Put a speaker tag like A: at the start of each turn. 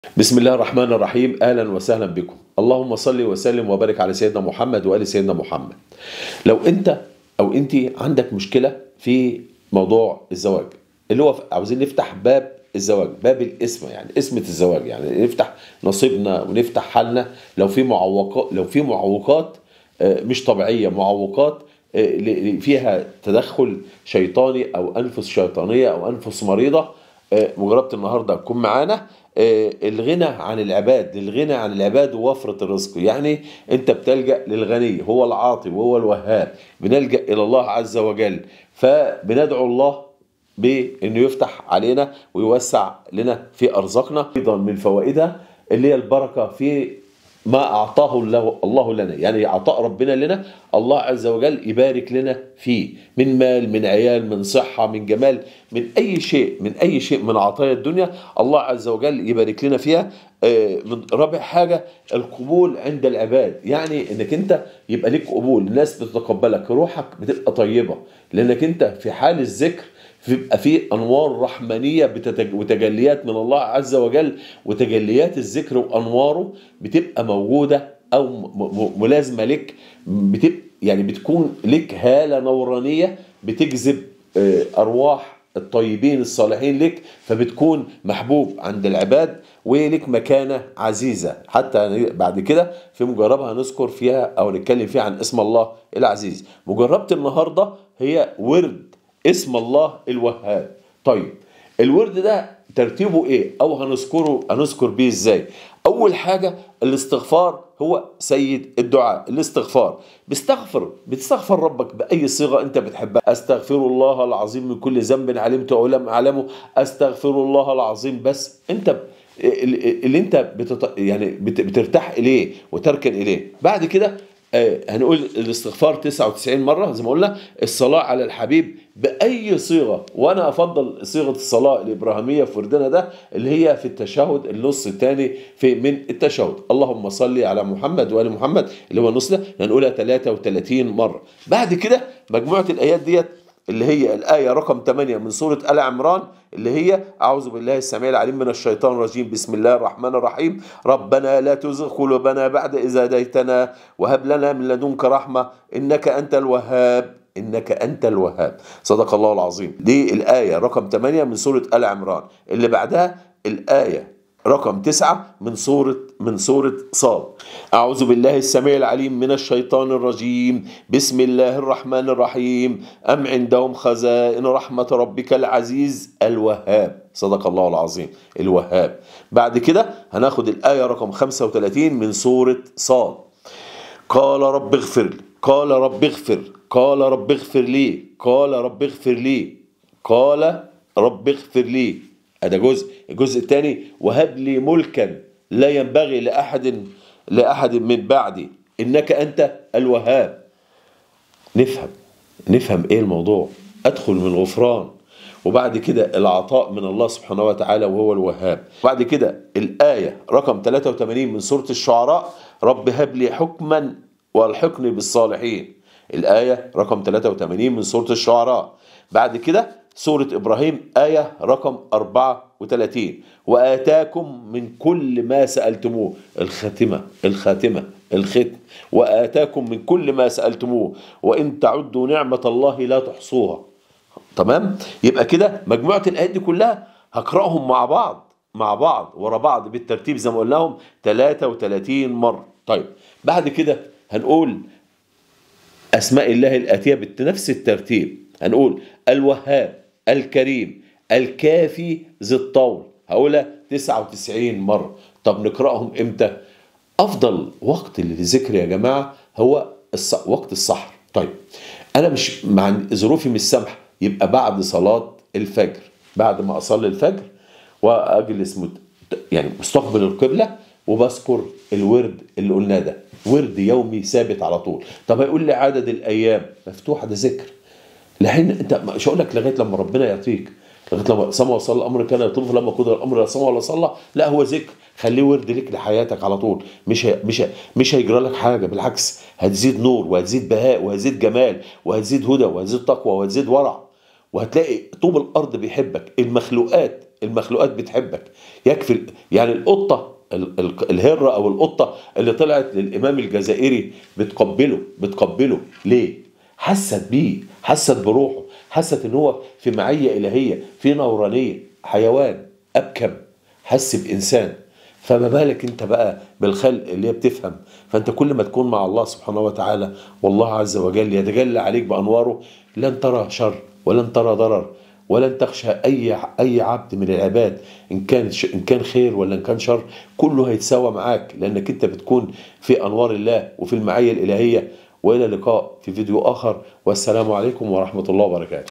A: بسم الله الرحمن الرحيم اهلا وسهلا بكم اللهم صل وسلم وبارك على سيدنا محمد وال سيدنا محمد لو انت او انت عندك مشكله في موضوع الزواج اللي هو عاوزين نفتح باب الزواج باب الاسم يعني اسمة الزواج يعني نفتح نصيبنا ونفتح حالنا لو في معوقات لو في معوقات آه، مش طبيعيه معوقات آه، ل- ل- فيها تدخل شيطاني او انفس شيطانيه او انفس مريضه آه، مجربة النهارده تكون معانا آه، الغنى عن العباد الغنى عن العباد ووفرة الرزق يعني انت بتلجأ للغني هو العاطي وهو الوهاب بنلجأ الى الله عز وجل فبندعو الله بانه يفتح علينا ويوسع لنا في ارزاقنا ايضا من فوائدها اللي هي البركه في ما اعطاه الله الله لنا يعني عطاء ربنا لنا الله عز وجل يبارك لنا فيه من مال من عيال من صحه من جمال من اي شيء من اي شيء من عطايا الدنيا الله عز وجل يبارك لنا فيها آه، من رابع حاجه القبول عند العباد يعني انك انت يبقى ليك قبول الناس بتتقبلك روحك بتبقى طيبه لانك انت في حال الذكر بيبقى في انوار رحمانيه بتتج... وتجليات من الله عز وجل وتجليات الذكر وانواره بتبقى موجوده او م... م... ملازمه لك بتبقى يعني بتكون لك هاله نورانيه بتجذب آه، ارواح الطيبين الصالحين لك فبتكون محبوب عند العباد ولك مكانة عزيزة حتى بعد كده في مجربة هنذكر فيها أو نتكلم فيها عن اسم الله العزيز مجربة النهاردة هي ورد اسم الله الوهاب طيب الورد ده ترتيبه ايه او هنذكره هنذكر بيه ازاي اول حاجه الاستغفار هو سيد الدعاء الاستغفار بستغفر بتستغفر ربك باي صيغه انت بتحبها استغفر الله العظيم من كل ذنب علمته او لم اعلمه استغفر الله العظيم بس انت ب- ال- اللي انت بتط... يعني بت- بترتاح اليه وتركن اليه بعد كده آه، هنقول الاستغفار 99 مره زي ما قلنا الصلاه على الحبيب باي صيغه وانا افضل صيغه الصلاه الابراهيميه في وردنا ده اللي هي في التشهد النص الثاني في من التشهد اللهم صل على محمد وال محمد اللي هو النص ده هنقولها 33 مره بعد كده مجموعه الايات ديت اللي هي الآية رقم 8 من سورة آل عمران اللي هي أعوذ بالله السميع العليم من الشيطان الرجيم بسم الله الرحمن الرحيم ربنا لا تزغ قلوبنا بعد إذ هديتنا وهب لنا من لدنك رحمة إنك أنت الوهاب إنك أنت الوهاب صدق الله العظيم دي الآية رقم 8 من سورة آل عمران اللي بعدها الآية رقم تسعة من سورة من سورة صاد أعوذ بالله السميع العليم من الشيطان الرجيم بسم الله الرحمن الرحيم أم عندهم خزائن رحمة ربك العزيز الوهاب صدق الله العظيم الوهاب بعد كده هناخد الآية رقم 35 من سورة صاد قال رب اغفر لي قال رب اغفر قال رب اغفر لي قال رب اغفر لي قال رب اغفر لي هذا جزء الجزء الثاني وهب لي ملكا لا ينبغي لأحد لأحد من بعدي إنك أنت الوهاب نفهم نفهم ايه الموضوع ادخل من الغفران وبعد كده العطاء من الله سبحانه وتعالى وهو الوهاب بعد كده الآية رقم 83 من سورة الشعراء رب هب لي حكما والحقني بالصالحين الآية رقم 83 من سورة الشعراء بعد كده سورة إبراهيم آية رقم 34 وآتاكم من كل ما سألتموه الخاتمة الخاتمة الختم وآتاكم من كل ما سألتموه وإن تعدوا نعمة الله لا تحصوها تمام يبقى كده مجموعة الآيات دي كلها هقرأهم مع بعض مع بعض ورا بعض بالترتيب زي ما قلناهم 33 مرة طيب بعد كده هنقول أسماء الله الآتية بنفس الترتيب هنقول الوهاب الكريم الكافي ذي الطول هقولها 99 مرة طب نقرأهم إمتى أفضل وقت للذكر يا جماعة هو الص... وقت السحر طيب أنا مش مع ظروفي مش سامحة يبقى بعد صلاة الفجر بعد ما أصلي الفجر وأجلس مت... يعني مستقبل القبلة وبذكر الورد اللي قلناه ده ورد يومي ثابت على طول طب هيقول لي عدد الايام مفتوحه ده ذكر لحين انت مش هقول لك لغايه لما ربنا يعطيك لغايه لما سمع وصلى الامر كان يطلب فلما قدر الامر لا سمع ولا صلى لا هو ذكر خليه ورد ليك لحياتك على طول مش هي مش هي مش هيجرى لك حاجه بالعكس هتزيد نور وهتزيد بهاء وهتزيد جمال وهتزيد هدى وهتزيد تقوى وهتزيد ورع وهتلاقي طوب الارض بيحبك المخلوقات المخلوقات بتحبك يكفي يعني القطه ال- ال- الهره او القطه اللي طلعت للامام الجزائري بتقبله بتقبله ليه حست بيه حست بروحه حست ان هو في معيه الهيه في نورانيه حيوان ابكم حس بانسان فما بالك انت بقى بالخلق اللي هي بتفهم فانت كل ما تكون مع الله سبحانه وتعالى والله عز وجل يتجلى عليك بانواره لن ترى شر ولن ترى ضرر ولن تخشى اي اي عبد من العباد ان كان ش- ان كان خير ولا ان كان شر كله هيتساوى معاك لانك انت بتكون في انوار الله وفي المعيه الالهيه والى اللقاء في فيديو اخر والسلام عليكم ورحمه الله وبركاته